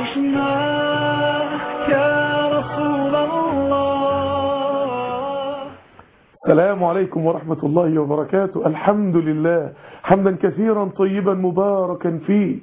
عشنا يا رسول الله السلام عليكم ورحمة الله وبركاته الحمد لله حمدا كثيرا طيبا مباركا فيه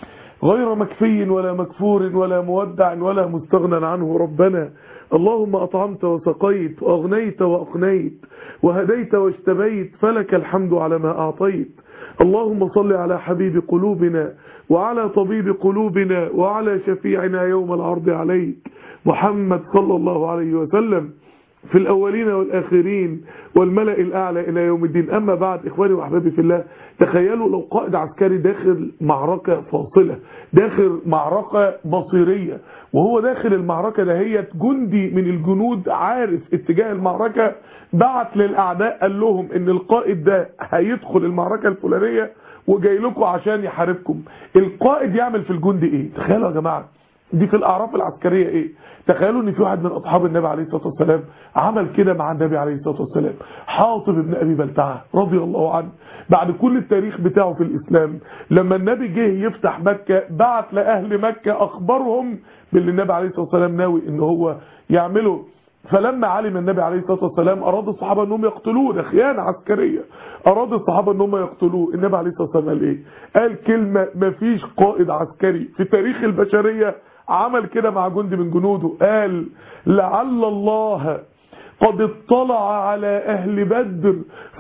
غير مكفي ولا مكفور ولا مودع ولا مستغنى عنه ربنا اللهم أطعمت وسقيت وأغنيت وأقنيت وهديت واجتبيت فلك الحمد على ما أعطيت اللهم صل على حبيب قلوبنا وعلى طبيب قلوبنا وعلى شفيعنا يوم العرض عليك محمد صلى الله عليه وسلم في الأولين والآخرين والملأ الأعلى إلى يوم الدين أما بعد إخواني وأحبابي في الله تخيلوا لو قائد عسكري داخل معركة فاصلة داخل معركة مصيرية وهو داخل المعركة دهيت جندي من الجنود عارف اتجاه المعركة بعت للأعداء قال لهم إن القائد ده هيدخل المعركة الفلانية وجاي لكم عشان يحاربكم القائد يعمل في الجندي ايه تخيلوا يا جماعه دي في الاعراف العسكريه ايه تخيلوا ان في واحد من اصحاب النبي عليه الصلاه والسلام عمل كده مع النبي عليه الصلاه والسلام حاطب ابن ابي بلتعه رضي الله عنه بعد كل التاريخ بتاعه في الاسلام لما النبي جه يفتح مكه بعت لاهل مكه اخبرهم باللي النبي عليه الصلاه والسلام ناوي ان هو يعمله فلما علم النبي عليه الصلاه والسلام اراد الصحابه انهم يقتلوه ده خيانه عسكريه اراد الصحابه انهم يقتلوه النبي عليه الصلاه والسلام قال ايه قال كلمه مفيش قائد عسكري في تاريخ البشريه عمل كده مع جندي من جنوده قال لعل الله قد اطلع على أهل بدر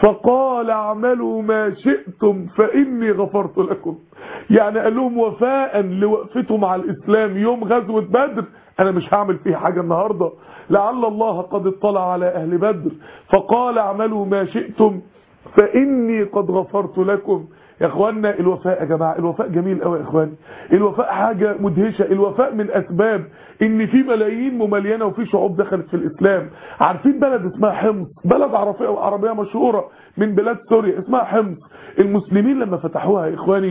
فقال اعملوا ما شئتم فإني غفرت لكم يعني قال لهم وفاء لوقفته مع الإسلام يوم غزوة بدر أنا مش هعمل فيه حاجة النهاردة لعل الله قد اطلع على أهل بدر فقال اعملوا ما شئتم فإني قد غفرت لكم يا اخوانا الوفاء يا جماعه الوفاء جميل قوي يا اخواني الوفاء حاجه مدهشه الوفاء من اسباب ان في ملايين مملينه وفي شعوب دخلت في الاسلام عارفين بلد اسمها حمص بلد عربيه عربيه مشهوره من بلاد سوريا اسمها حمص المسلمين لما فتحوها يا اخواني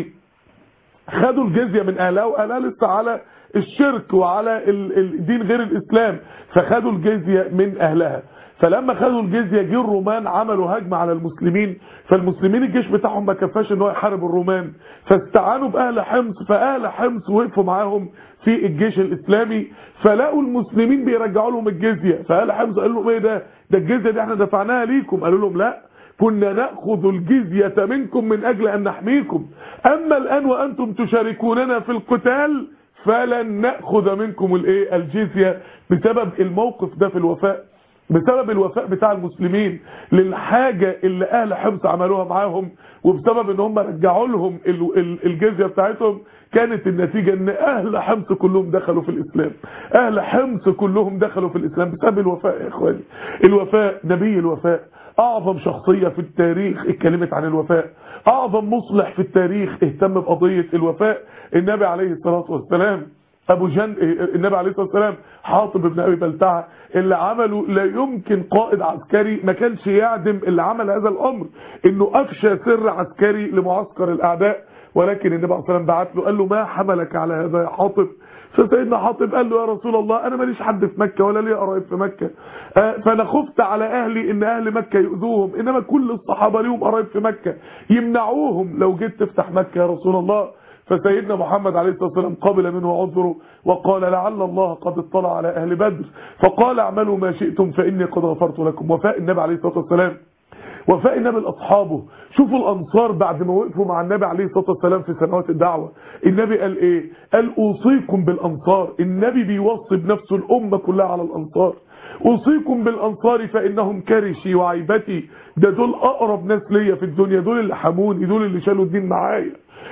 خدوا الجزيه من اهلها واهلها لسه على الشرك وعلى الدين غير الاسلام فخدوا الجزيه من اهلها فلما خدوا الجزيه جه الرومان عملوا هجمه على المسلمين فالمسلمين الجيش بتاعهم ما كفاش ان هو يحارب الرومان فاستعانوا باهل حمص فاهل حمص وقفوا معاهم في الجيش الاسلامي فلقوا المسلمين بيرجعوا لهم الجزيه فاهل حمص قالوا لهم ايه ده ده الجزيه دي احنا دفعناها ليكم قالوا لهم لا كنا ناخذ الجزيه منكم من اجل ان نحميكم اما الان وانتم تشاركوننا في القتال فلن ناخذ منكم الايه الجزيه بسبب الموقف ده في الوفاء بسبب الوفاء بتاع المسلمين للحاجة اللي اهل حمص عملوها معاهم وبسبب ان هم رجعوا لهم الجزية بتاعتهم كانت النتيجة ان اهل حمص كلهم دخلوا في الاسلام اهل حمص كلهم دخلوا في الاسلام بسبب الوفاء يا اخواني الوفاء نبي الوفاء اعظم شخصية في التاريخ اتكلمت عن الوفاء اعظم مصلح في التاريخ اهتم بقضية الوفاء النبي عليه الصلاة والسلام ابو جن النبي عليه الصلاه والسلام حاطب ابن ابي بلتعه اللي عمله لا يمكن قائد عسكري ما كانش يعدم اللي عمل هذا الامر انه افشى سر عسكري لمعسكر الاعداء ولكن النبي عليه الصلاه والسلام بعت له قال له ما حملك على هذا يا حاطب فسيدنا حاطب قال له يا رسول الله انا ماليش حد في مكه ولا لي قرايب في مكه فانا خفت على اهلي ان اهل مكه يؤذوهم انما كل الصحابه ليهم قرايب في مكه يمنعوهم لو جيت تفتح مكه يا رسول الله فسيدنا محمد عليه الصلاة والسلام قبل منه عذره وقال لعل الله قد اطلع على أهل بدر فقال اعملوا ما شئتم فإني قد غفرت لكم وفاء النبي عليه الصلاة والسلام وفاء النبي لأصحابه شوفوا الأنصار بعد ما وقفوا مع النبي عليه الصلاة والسلام في سنوات الدعوة النبي قال إيه قال أوصيكم بالأنصار النبي بيوصي بنفسه الأمة كلها على الأنصار أوصيكم بالأنصار فإنهم كرشي وعيبتي ده دول أقرب ناس ليا في الدنيا دول اللي حموني دول اللي شالوا الدين معايا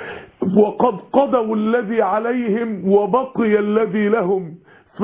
وقد قضوا الذي عليهم وبقي الذي لهم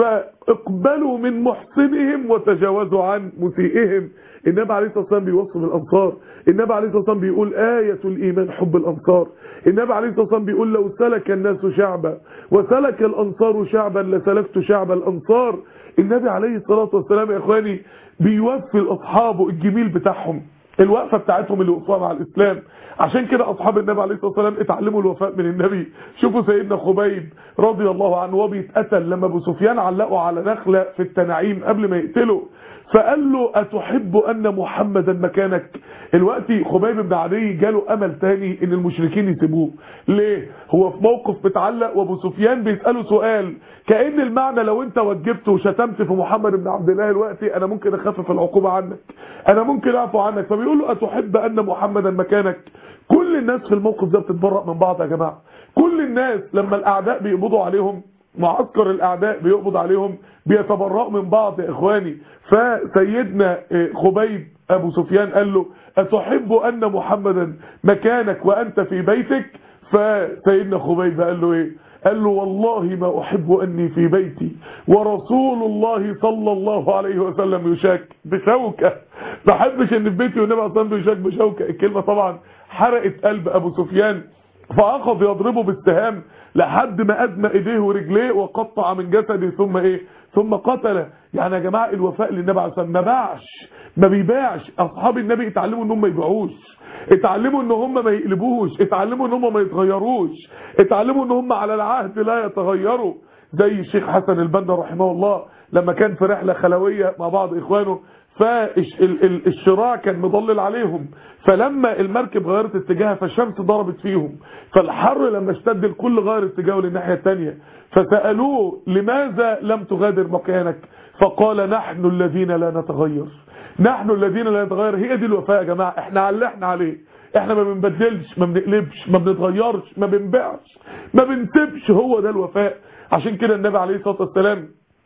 فاقبلوا من محسنهم وتجاوزوا عن مسيئهم النبي عليه الصلاه والسلام بيوصف الانصار النبي عليه الصلاه والسلام بيقول آية الإيمان حب الأنصار النبي عليه الصلاه والسلام بيقول لو سلك الناس شعبا وسلك الأنصار شعبا لسلكت شعب الأنصار النبي عليه الصلاه والسلام يا اخواني بيوفي لاصحابه الجميل بتاعهم الوقفه بتاعتهم اللي وقفوها مع الاسلام عشان كده اصحاب النبي عليه الصلاه والسلام اتعلموا الوفاء من النبي شوفوا سيدنا خبيب رضي الله عنه وهو بيتقتل لما ابو سفيان علقه على نخله في التنعيم قبل ما يقتله فقال له أتحب أن محمدا مكانك الوقت خبيب بن عدي جاله أمل تاني إن المشركين يسيبوه ليه هو في موقف متعلق وابو سفيان بيسأله سؤال كأن المعنى لو انت وجبت وشتمت في محمد بن عبد الله الوقتي أنا ممكن أخفف العقوبة عنك أنا ممكن أعفو عنك فبيقول له أتحب أن محمدا مكانك كل الناس في الموقف ده بتتبرأ من بعض يا جماعة كل الناس لما الأعداء بيقبضوا عليهم معسكر الاعداء بيقبض عليهم بيتبرأوا من بعض يا اخواني فسيدنا خبيب ابو سفيان قال له اتحب ان محمدا مكانك وانت في بيتك فسيدنا خبيب قال له ايه قال له والله ما احب اني في بيتي ورسول الله صلى الله عليه وسلم يشاك بشوكه ما احبش ان في بيتي والنبي اصلا بيشاك بشوكه الكلمه طبعا حرقت قلب ابو سفيان فاخذ يضربه بالسهام لحد ما ادمى ايديه ورجليه وقطع من جسده ثم ايه ثم قتله يعني يا جماعه الوفاء للنبي عليه الصلاه والسلام ما باعش ما بيباعش اصحاب النبي اتعلموا ان هم ما يبيعوش اتعلموا ان هم ما يقلبوش اتعلموا ان هم ما يتغيروش اتعلموا ان هم على العهد لا يتغيروا زي الشيخ حسن البنا رحمه الله لما كان في رحله خلويه مع بعض اخوانه فالشراع كان مضلل عليهم فلما المركب غيرت اتجاهها فالشمس ضربت فيهم فالحر لما اشتد الكل غير اتجاهه للناحية الثانية فسألوه لماذا لم تغادر مكانك فقال نحن الذين لا نتغير نحن الذين لا نتغير هي دي الوفاء يا جماعة احنا على اللي احنا عليه احنا ما بنبدلش ما بنقلبش ما بنتغيرش ما بنبيعش ما بنسيبش هو ده الوفاء عشان كده النبي عليه الصلاة والسلام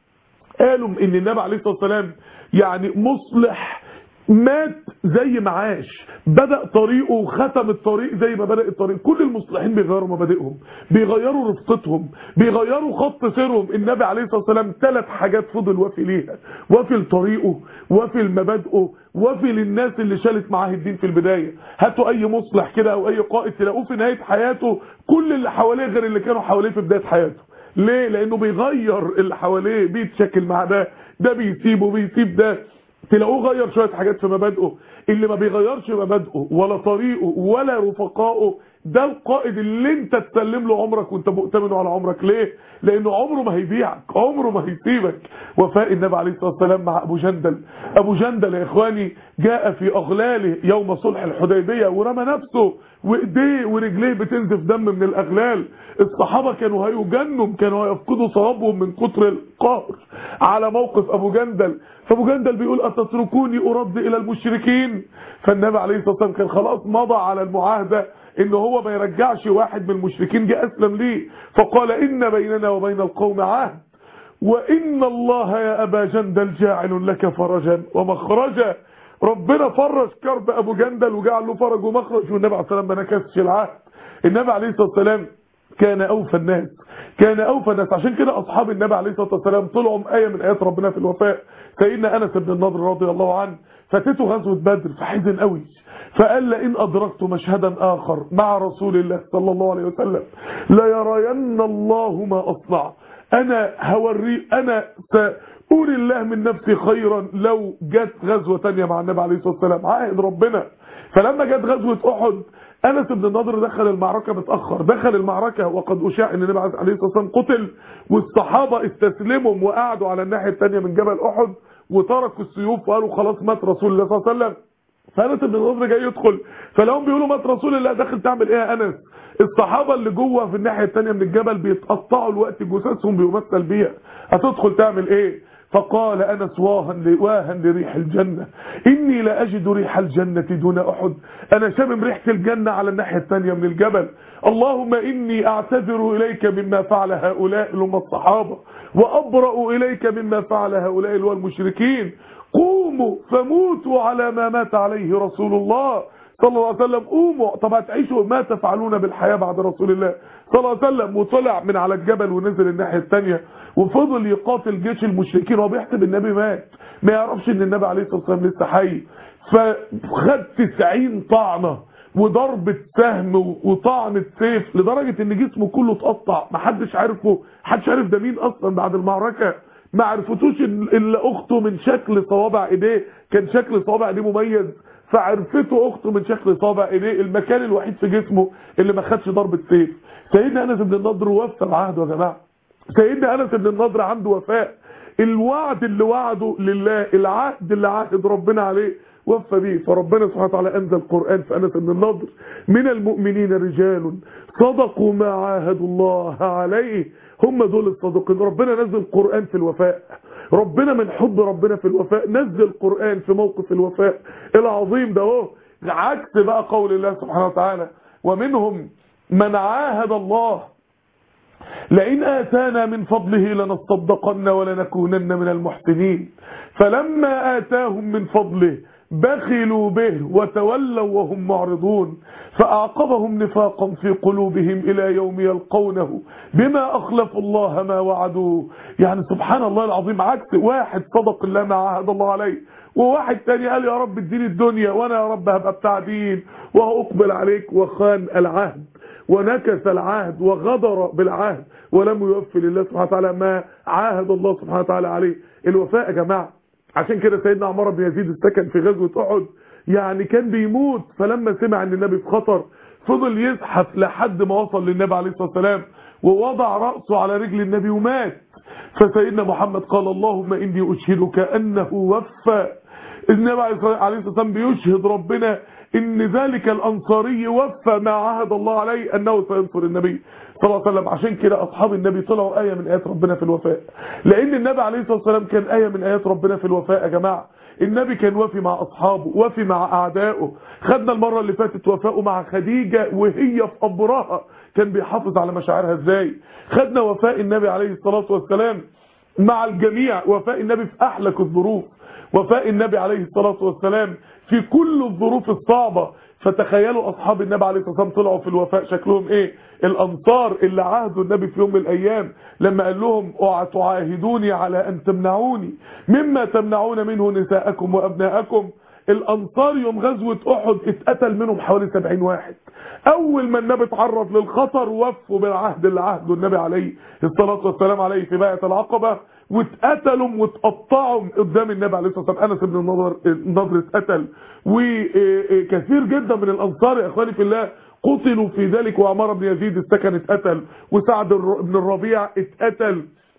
قالوا ان النبي عليه الصلاة والسلام يعني مصلح مات زي ما عاش بدأ طريقه وختم الطريق زي ما بدأ الطريق كل المصلحين بيغيروا مبادئهم بيغيروا رفقتهم بيغيروا خط سيرهم النبي عليه الصلاة والسلام ثلاث حاجات فضل وفي ليها وفي لطريقه وفي لمبادئه وفي للناس اللي شالت معاه الدين في البداية هاتوا اي مصلح كده او اي قائد تلاقوه في نهاية حياته كل اللي حواليه غير اللي كانوا حواليه في بداية حياته ليه لانه بيغير اللي حواليه بيتشكل مع ده ده بيسيبه بيسيب ده تلاقوه غير شوية حاجات في مبادئه اللي ما بيغيرش مبادئه ولا طريقه ولا رفقائه ده القائد اللي انت تسلم له عمرك وانت مؤتمنه على عمرك ليه لانه عمره ما هيبيعك عمره ما هيسيبك وفاء النبي عليه الصلاة والسلام مع ابو جندل ابو جندل يا اخواني جاء في اغلاله يوم صلح الحديبية ورمى نفسه وايديه ورجليه بتنزف دم من الاغلال الصحابة كانوا هيجنوا كانوا هيفقدوا صوابهم من كتر القهر على موقف ابو جندل فابو جندل بيقول اتتركوني ارد الى المشركين فالنبي عليه الصلاة والسلام كان خلاص مضى على المعاهدة ان هو ما يرجعش واحد من المشركين جه اسلم ليه فقال ان بيننا وبين القوم عهد وان الله يا ابا جندل جاعل لك فرجا ومخرجا ربنا فرج كرب ابو جندل وجعل له فرج ومخرج والنبي عليه الصلاه والسلام ما نكسش العهد النبي عليه الصلاه والسلام كان اوفى الناس كان اوفى الناس عشان كده اصحاب النبي عليه الصلاه والسلام طلعوا ايه من ايات ربنا في الوفاء سيدنا انس بن النضر رضي الله عنه فاتته غزوه بدر فحزن قوي فقال لئن أدركت مشهدا آخر مع رسول الله صلى الله عليه وسلم ليرين الله ما أصنع أنا هوري أنا سأقول الله من نفسي خيرا لو جت غزوة تانية مع النبي عليه الصلاة والسلام عائد ربنا فلما جت غزوة أحد أنس بن النضر دخل المعركة متأخر دخل المعركة وقد أشاع أن النبي عليه الصلاة والسلام قتل والصحابة استسلموا وقعدوا على الناحية التانية من جبل أحد وتركوا السيوف وقالوا خلاص مات رسول الله صلى الله عليه وسلم فانس بن النضر جاي يدخل فلهم بيقولوا مات رسول الله داخل تعمل ايه يا انس الصحابه اللي جوه في الناحيه الثانيه من الجبل بيتقطعوا الوقت جثثهم بيمثل بيها هتدخل تعمل ايه فقال انس واها واها لريح الجنه اني لا اجد ريح الجنه دون احد انا شامم ريحه الجنه على الناحيه الثانيه من الجبل اللهم اني اعتذر اليك مما فعل هؤلاء اللي هم الصحابه وابرا اليك مما فعل هؤلاء اللي هو المشركين قوموا فموتوا على ما مات عليه رسول الله صلى الله عليه وسلم قوموا طب هتعيشوا ما تفعلون بالحياة بعد رسول الله صلى الله عليه وسلم وطلع من على الجبل ونزل الناحية الثانية وفضل يقاتل جيش المشركين وهو بيحسب النبي مات ما يعرفش ان النبي عليه الصلاة والسلام لسه حي فخد 90 طعنة وضربة سهم وطعنة سيف لدرجة ان جسمه كله اتقطع محدش عارفه محدش عارف ده مين اصلا بعد المعركة ما عرفتوش الا اخته من شكل صوابع ايديه كان شكل صوابع ايديه مميز فعرفته اخته من شكل صابع ايديه المكان الوحيد في جسمه اللي ما خدش ضربه سيف سيدنا انس بن النضر وفى بعهده يا جماعه سيدنا انس بن النضر عنده وفاء الوعد اللي وعده لله العهد اللي عهد ربنا عليه وفى بيه فربنا سبحانه وتعالى انزل القران في انس بن النضر من المؤمنين رجال صدقوا ما عاهدوا الله عليه هم دول الصادقين ربنا نزل القران في الوفاء ربنا من حب ربنا في الوفاء نزل القران في موقف الوفاء العظيم ده اهو عكس بقى قول الله سبحانه وتعالى ومنهم من عاهد الله لئن آتانا من فضله لنصدقن ولنكونن من المحسنين فلما آتاهم من فضله بخلوا به وتولوا وهم معرضون فأعقبهم نفاقا في قلوبهم إلى يوم يلقونه بما أخلفوا الله ما وعدوه يعني سبحان الله العظيم عكس واحد صدق الله ما عاهد الله عليه وواحد تاني قال يا رب اديني الدنيا وانا يا رب هبقى بتاع دين وهأقبل عليك وخان العهد ونكث العهد وغدر بالعهد ولم يوفي لله سبحانه وتعالى ما عاهد الله سبحانه وتعالى عليه الوفاء يا جماعه عشان كده سيدنا عمر بن يزيد السكن في غزوه احد يعني كان بيموت فلما سمع ان النبي في خطر فضل يزحف لحد ما وصل للنبي عليه الصلاه والسلام ووضع راسه على رجل النبي ومات فسيدنا محمد قال اللهم اني اشهدك انه وفى النبي عليه الصلاه والسلام بيشهد ربنا ان ذلك الانصاري وفى ما عهد الله عليه انه سينصر النبي صلى الله عليه وسلم عشان كده اصحاب النبي طلعوا ايه من ايات ربنا في الوفاء لان النبي عليه الصلاه والسلام كان ايه من ايات ربنا في الوفاء يا جماعه النبي كان وفي مع اصحابه وفي مع اعدائه خدنا المره اللي فاتت وفاءه مع خديجه وهي في قبرها كان بيحافظ على مشاعرها ازاي خدنا وفاء النبي عليه الصلاه والسلام مع الجميع وفاء النبي في احلك الظروف وفاء النبي عليه الصلاه والسلام في كل الظروف الصعبه فتخيلوا اصحاب النبي عليه الصلاه والسلام طلعوا في الوفاء شكلهم ايه الانصار اللي عاهدوا النبي في يوم من الايام لما قال لهم تعاهدوني على ان تمنعوني مما تمنعون منه نساءكم وابناءكم الانصار يوم غزوه احد اتقتل منهم حوالي 70 واحد اول ما النبي اتعرض للخطر وفوا بالعهد اللي عهده النبي عليه الصلاه والسلام عليه في بيعه العقبه واتقتلوا واتقطعوا قدام النبي عليه الصلاه والسلام انس بن النضر النضر اتقتل وكثير جدا من الانصار يا اخواني في الله قتلوا في ذلك وعمار بن يزيد السكن اتقتل وسعد بن الربيع اتقتل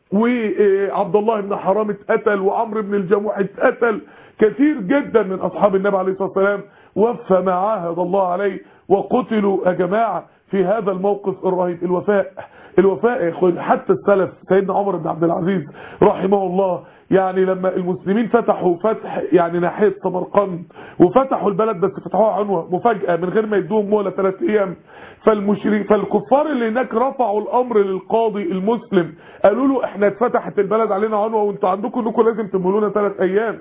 وعبد الله بن حرام اتقتل وعمرو بن الجموح اتقتل كثير جدا من اصحاب النبي عليه الصلاه والسلام وفى ما عاهد الله عليه وقتلوا يا جماعه في هذا الموقف الرهيب الوفاء الوفاء يا اخوان حتى السلف سيدنا عمر بن عبد العزيز رحمه الله يعني لما المسلمين فتحوا فتح يعني ناحيه سمرقند وفتحوا البلد بس فتحوها عنوه مفاجاه من غير ما يدوهم مهله ثلاث ايام فالمشرك فالكفار اللي هناك رفعوا الامر للقاضي المسلم قالوا له احنا اتفتحت البلد علينا عنوه وانتوا عندكم انكم لازم تمهلوا لنا ثلاث ايام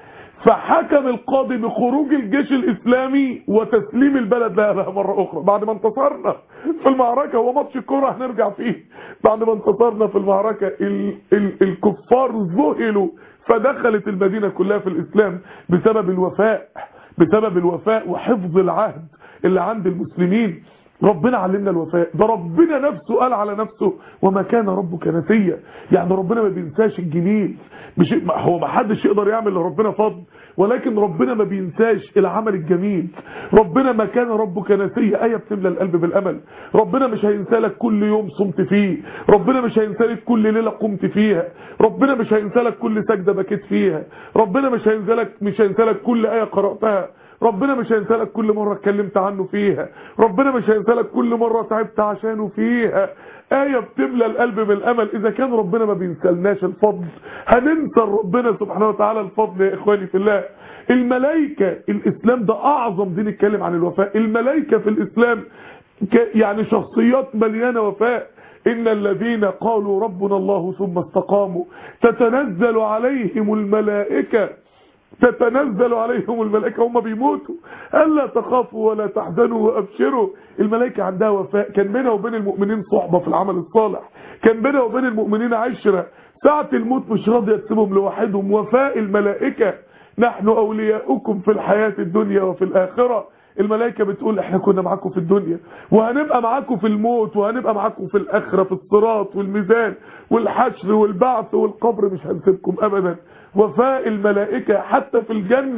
فحكم القاضي بخروج الجيش الاسلامي وتسليم البلد لها مره اخرى بعد ما انتصرنا في المعركه هو ماتش الكوره هنرجع فيه بعد ما انتصرنا في المعركه ال ال الكفار ذهلوا فدخلت المدينه كلها في الاسلام بسبب الوفاء بسبب الوفاء وحفظ العهد اللي عند المسلمين ربنا علمنا الوفاء ده ربنا نفسه قال على نفسه وما كان ربك نسيا يعني ربنا ما بينساش الجميل مش هو ما حدش يقدر يعمل لربنا فضل ولكن ربنا ما بينساش العمل الجميل ربنا ما كان ربك نسيا آية بتملى القلب بالأمل ربنا مش هينسى لك كل يوم صمت فيه ربنا مش هينسى لك كل ليلة قمت فيها ربنا مش هينسى لك كل سجدة بكيت فيها ربنا مش هينسى لك مش هينسى لك كل آية قرأتها ربنا مش هينسى لك كل مرة اتكلمت عنه فيها ربنا مش هينسى لك كل مرة تعبت عشانه فيها آية بتملى القلب بالأمل إذا كان ربنا ما بينسلناش الفضل هننسى ربنا سبحانه وتعالى الفضل يا إخواني في الله الملائكة الإسلام ده أعظم دين يتكلم عن الوفاء الملائكة في الإسلام يعني شخصيات مليانة وفاء إن الذين قالوا ربنا الله ثم استقاموا تتنزل عليهم الملائكة تتنزل عليهم الملائكة هم بيموتوا ألا تخافوا ولا تحزنوا وأبشروا الملائكة عندها وفاء كان بينها وبين المؤمنين صحبة في العمل الصالح كان بينها وبين المؤمنين عشرة ساعة الموت مش راضية تسيبهم لوحدهم وفاء الملائكة نحن أولياؤكم في الحياة الدنيا وفي الآخرة الملائكة بتقول احنا كنا معاكم في الدنيا وهنبقى معاكم في الموت وهنبقى معاكم في الآخرة في الصراط والميزان والحشر والبعث والقبر مش هنسيبكم أبدا وفاء الملائكة حتى في الجنة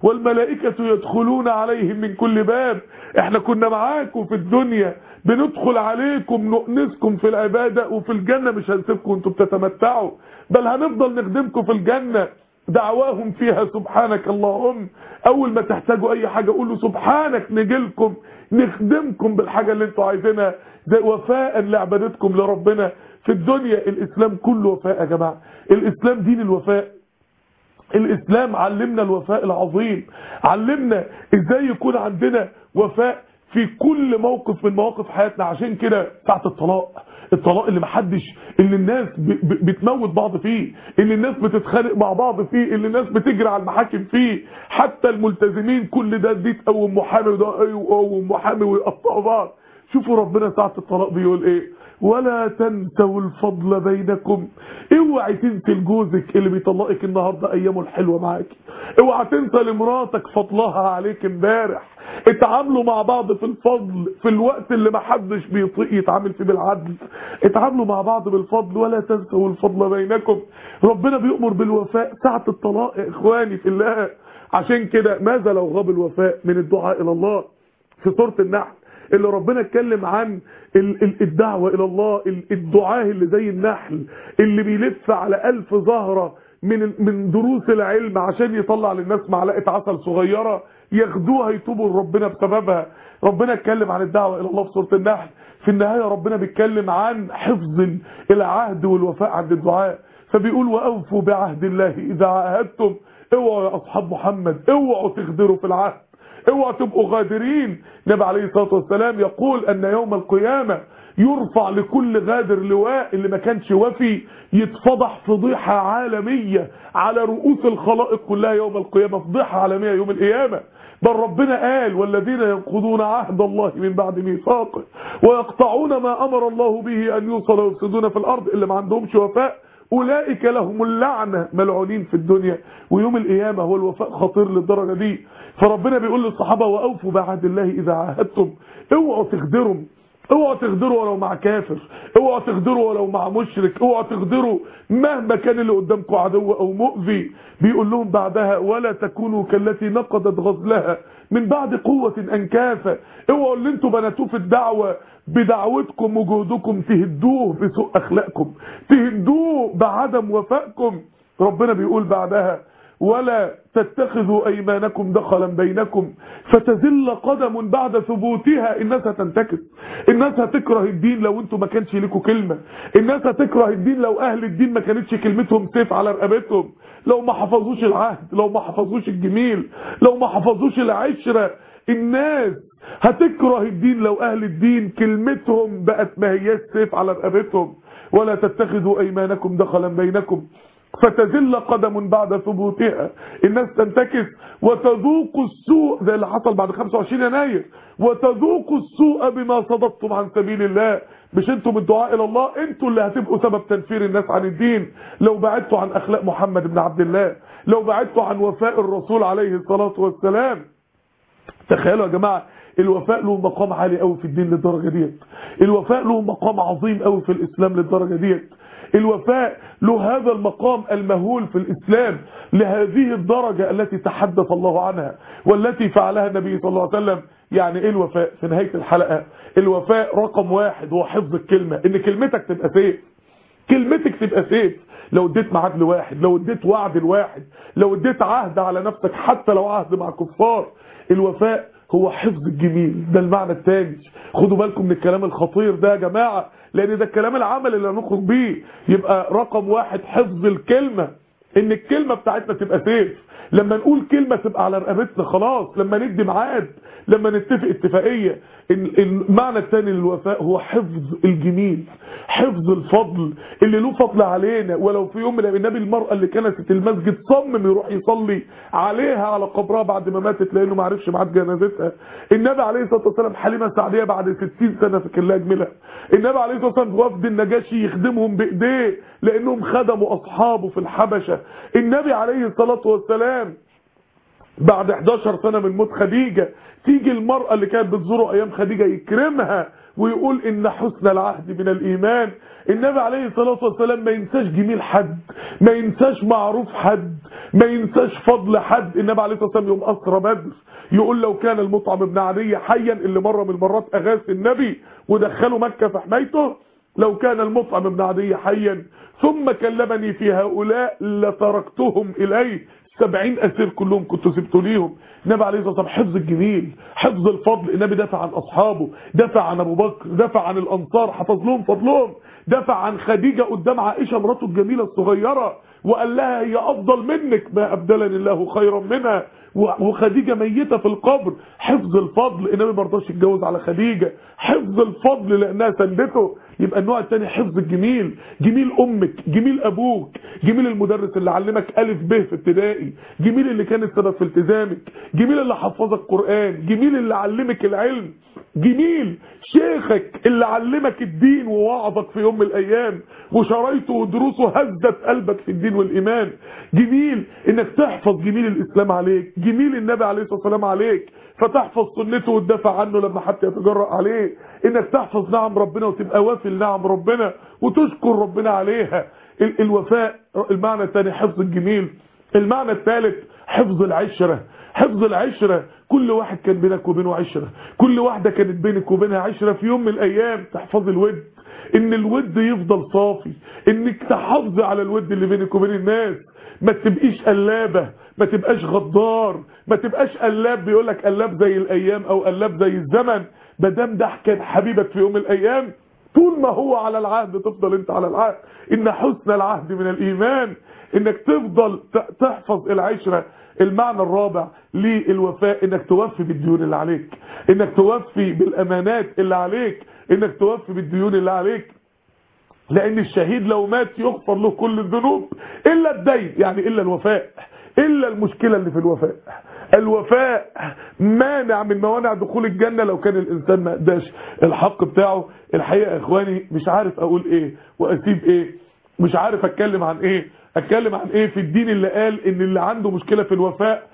والملائكة يدخلون عليهم من كل باب احنا كنا معاكم في الدنيا بندخل عليكم نؤنسكم في العبادة وفي الجنة مش هنسيبكم انتم بتتمتعوا بل هنفضل نخدمكم في الجنة دعواهم فيها سبحانك اللهم اول ما تحتاجوا اي حاجة قولوا سبحانك نجيلكم نخدمكم بالحاجة اللي انتوا عايزينها زي وفاء لعبادتكم لربنا في الدنيا الاسلام كله وفاء يا جماعة الاسلام دين الوفاء الاسلام علمنا الوفاء العظيم علمنا ازاي يكون عندنا وفاء في كل موقف من مواقف حياتنا عشان كده ساعة الطلاق الطلاق اللي محدش اللي الناس ب- ب- بتموت بعض فيه اللي الناس بتتخانق مع بعض فيه اللي الناس بتجري على المحاكم فيه حتى الملتزمين كل ده دي تقوم محامي وده يقوم محامي ويقطعوا بعض شوفوا ربنا ساعة الطلاق بيقول ايه ولا تنسوا الفضل بينكم اوعي تنسي لجوزك اللي بيطلقك النهارده ايامه الحلوه معاكي اوعي تنسى لمراتك فضلها عليك امبارح اتعاملوا مع بعض في الفضل في الوقت اللي ما حدش بيطيق يتعامل فيه بالعدل اتعاملوا مع بعض بالفضل ولا تنسوا الفضل بينكم ربنا بيأمر بالوفاء ساعة الطلاق يا اخواني في الله عشان كده ماذا لو غاب الوفاء من الدعاء الى الله في سورة النحل اللي ربنا اتكلم عن ال- ال- الدعوة الى الله ال- الدعاء اللي زي النحل اللي بيلف على ألف زهرة من ال- من دروس العلم عشان يطلع للناس معلقة عسل صغيرة ياخدوها يتوبوا لربنا بسببها ربنا اتكلم عن الدعوة الى الله في سورة النحل في النهاية ربنا بيتكلم عن حفظ ال- العهد والوفاء عند الدعاء فبيقول وأوفوا بعهد الله إذا عاهدتم اوعوا يا أصحاب محمد اوعوا تغدروا في العهد اوعوا تبقوا غادرين النبي عليه الصلاه والسلام يقول ان يوم القيامه يرفع لكل غادر لواء اللي ما كانش وفي يتفضح فضيحه عالميه على رؤوس الخلائق كلها يوم القيامه فضيحه عالميه يوم القيامه بل ربنا قال والذين ينقضون عهد الله من بعد ميثاقه ويقطعون ما امر الله به ان يوصل ويفسدون في الارض اللي ما عندهمش وفاء أولئك لهم اللعنة ملعونين في الدنيا ويوم القيامة هو الوفاء خطير للدرجة دي فربنا بيقول للصحابة وأوفوا بعهد الله إذا عاهدتم اوعوا تغدروا اوعوا تغدروا ولو مع كافر اوعوا تغدروا ولو مع مشرك اوعوا تغدروا مهما كان اللي قدامكم عدو او مؤذي بيقول لهم بعدها ولا تكونوا كالتي نقضت غزلها من بعد قوة انكافة اوعوا اللي انتوا بناتوه في الدعوة بدعوتكم وجهدكم تهدوه بسوء اخلاقكم تهدوه بعدم وفائكم ربنا بيقول بعدها ولا تتخذوا ايمانكم دخلا بينكم فتزل قدم بعد ثبوتها الناس هتنتكس الناس هتكره الدين لو انتوا ما كانش ليكوا كلمه الناس هتكره الدين لو اهل الدين ما كانتش كلمتهم سيف على رقبتهم لو ما حفظوش العهد لو ما حفظوش الجميل لو ما حفظوش العشره الناس هتكره الدين لو اهل الدين كلمتهم بقت ما هياش سيف على رقبتهم ولا تتخذوا ايمانكم دخلا بينكم فتزل قدم بعد ثبوتها الناس تنتكس وتذوق السوء زي اللي حصل بعد 25 يناير وتذوق السوء بما صددتم عن سبيل الله مش انتم الدعاء الى الله انتوا اللي هتبقوا سبب تنفير الناس عن الدين لو بعدتوا عن اخلاق محمد بن عبد الله لو بعدتوا عن وفاء الرسول عليه الصلاة والسلام تخيلوا يا جماعة الوفاء له مقام عالي قوي في الدين للدرجة ديت الوفاء له مقام عظيم قوي في الاسلام للدرجة ديت الوفاء له هذا المقام المهول في الإسلام لهذه الدرجة التي تحدث الله عنها والتي فعلها النبي صلى الله عليه وسلم يعني ايه الوفاء في نهاية الحلقة الوفاء رقم واحد هو حفظ الكلمة ان كلمتك تبقى سيف كلمتك تبقى سيف لو اديت ميعاد لواحد لو اديت وعد لواحد لو اديت عهد على نفسك حتى لو عهد مع كفار الوفاء هو حفظ الجميل ده المعنى الثاني خدوا بالكم من الكلام الخطير ده يا جماعة لان ده الكلام العمل اللي هنخرج بيه يبقى رقم واحد حفظ الكلمة ان الكلمة بتاعتنا تبقى سيف لما نقول كلمة تبقى على رقبتنا خلاص لما ندي ميعاد لما نتفق اتفاقية المعنى الثاني للوفاء هو حفظ الجميل حفظ الفضل اللي له فضل علينا ولو في يوم من النبي المرأة اللي كانت في المسجد صمم يروح يصلي عليها على قبرها بعد ما ماتت لانه ما عرفش ميعاد جنازتها النبي عليه الصلاة والسلام حليمة سعدية بعد 60 سنة في كلها جميلة النبي عليه الصلاة والسلام في وفد النجاشي يخدمهم بايديه لانهم خدموا اصحابه في الحبشة النبي عليه الصلاة والسلام بعد 11 سنة من موت خديجة تيجي المرأة اللي كانت بتزوره ايام خديجة يكرمها ويقول ان حسن العهد من الايمان النبي عليه الصلاة والسلام ما ينساش جميل حد ما ينساش معروف حد ما ينساش فضل حد النبي عليه الصلاة والسلام يوم أسرى بدر يقول لو كان المطعم ابن عدي حيا اللي مرة من المرات أغاث النبي ودخله مكة في حمايته لو كان المطعم ابن عدي حيا ثم كلمني في هؤلاء لتركتهم إليه سبعين أسير كلهم كنت سبت ليهم النبي عليه الصلاة والسلام حفظ الجميل حفظ الفضل النبي دافع عن أصحابه دافع عن أبو بكر دافع عن الأنصار حفظ لهم فضلهم دافع عن خديجة قدام عائشة مراته الجميلة الصغيرة وقال لها هي أفضل منك ما أبدلني الله خيرا منها وخديجة ميتة في القبر حفظ الفضل النبي ما رضاش يتجوز على خديجة حفظ الفضل لأنها سندته يبقى النوع الثاني حفظ الجميل جميل أمك جميل أبوك جميل المدرس اللي علمك ألف ب في ابتدائي جميل اللي كان السبب في التزامك جميل اللي حفظك قرآن جميل اللي علمك العلم جميل شيخك اللي علمك الدين ووعظك في يوم من الايام وشرايطه ودروسه هزت قلبك في الدين والايمان جميل انك تحفظ جميل الاسلام عليك جميل النبي عليه الصلاه والسلام عليك فتحفظ سنته وتدافع عنه لما حد يتجرأ عليه انك تحفظ نعم ربنا وتبقى وافي لنعم ربنا وتشكر ربنا عليها ال الوفاء المعنى الثاني حفظ الجميل المعنى الثالث حفظ العشره حفظ العشرة كل واحد كان بينك وبينه عشرة كل واحدة كانت بينك وبينها عشرة في يوم من الأيام تحفظ الود ان الود يفضل صافي انك تحافظ على الود اللي بينك وبين الناس ما تبقيش قلابة ما تبقاش غدار ما تبقاش قلاب بيقولك قلاب زي الأيام أو قلاب زي الزمن ما دام ده كان حبيبك في يوم من الأيام طول ما هو على العهد تفضل انت على العهد ان حسن العهد من الإيمان انك تفضل تحفظ العشرة المعنى الرابع للوفاء انك توفي بالديون اللي عليك انك توفي بالامانات اللي عليك انك توفي بالديون اللي عليك لان الشهيد لو مات يغفر له كل الذنوب الا الدين يعني الا الوفاء الا المشكلة اللي في الوفاء الوفاء مانع من موانع دخول الجنة لو كان الانسان ما اداش الحق بتاعه الحقيقة يا اخواني مش عارف اقول ايه واسيب ايه مش عارف اتكلم عن ايه اتكلم عن ايه في الدين اللي قال ان اللي عنده مشكلة في الوفاء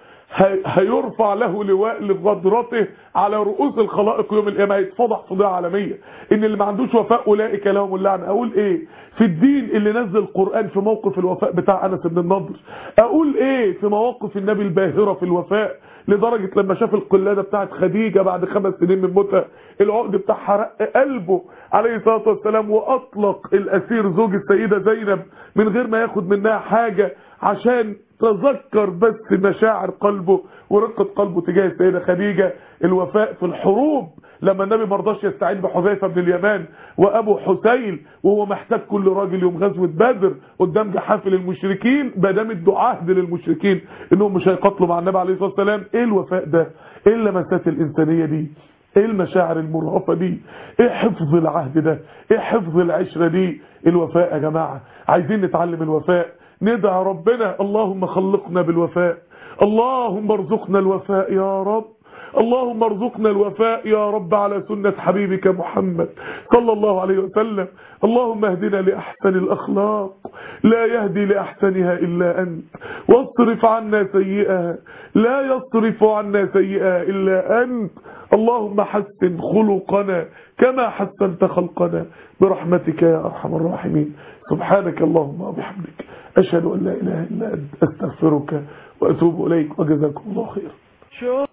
هيرفع له لواء لغدرته على رؤوس الخلائق يوم القيامه هيتفضح فضيحه عالميه ان اللي ما عندوش وفاء اولئك لهم اللعنه اقول ايه في الدين اللي نزل القران في موقف الوفاء بتاع انس بن النضر اقول ايه في مواقف النبي الباهره في الوفاء لدرجة لما شاف القلادة بتاعت خديجة بعد خمس سنين من موتها العقد بتاعها رق قلبه عليه الصلاة والسلام وأطلق الأسير زوج السيدة زينب من غير ما ياخد منها حاجة عشان تذكر بس مشاعر قلبه ورقة قلبه تجاه السيدة خديجة الوفاء في الحروب لما النبي مرضاش يستعين بحذيفه بن اليمان وابو حسين وهو محتاج كل راجل يوم غزوه بدر قدام جحافل المشركين ما دام ادوا عهد للمشركين انهم مش هيقاتلوا مع النبي عليه الصلاه والسلام ايه الوفاء ده ايه اللمسات الانسانيه دي ايه المشاعر المرهفه دي ايه حفظ العهد ده ايه حفظ العشره دي الوفاء يا جماعه عايزين نتعلم الوفاء ندعى ربنا اللهم خلقنا بالوفاء اللهم ارزقنا الوفاء يا رب اللهم ارزقنا الوفاء يا رب على سنة حبيبك محمد صلى الله عليه وسلم اللهم اهدنا لأحسن الأخلاق لا يهدي لأحسنها إلا أنت واصرف عنا سيئها لا يصرف عنا سيئها إلا أنت اللهم حسن خلقنا كما حسنت خلقنا برحمتك يا أرحم الراحمين سبحانك اللهم وبحمدك أشهد أن لا إله إلا أنت أستغفرك وأتوب إليك وجزاكم الله خير